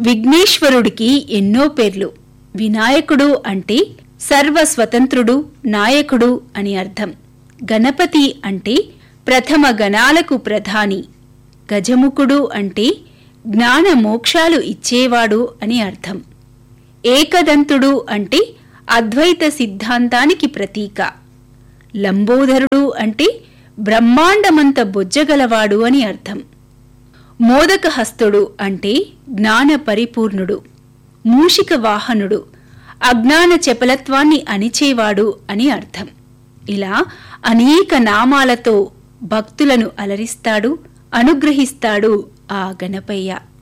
విఘ్నేశ్వరుడికి ఎన్నో పేర్లు వినాయకుడు అంటే సర్వ స్వతంత్రుడు నాయకుడు అని అర్థం గణపతి అంటే ప్రథమ గణాలకు ప్రధాని గజముఖుడు అంటే జ్ఞాన మోక్షాలు ఇచ్చేవాడు అని అర్థం ఏకదంతుడు అంటే అద్వైత సిద్ధాంతానికి ప్రతీక లంబోదరుడు అంటే బ్రహ్మాండమంత బొజ్జగలవాడు అని అర్థం మోదక హస్తుడు అంటే జ్ఞాన పరిపూర్ణుడు మూషిక వాహనుడు అజ్ఞాన చపలత్వాన్ని అణిచేవాడు అని అర్థం ఇలా అనేక నామాలతో భక్తులను అలరిస్తాడు అనుగ్రహిస్తాడు ఆ గణపయ్య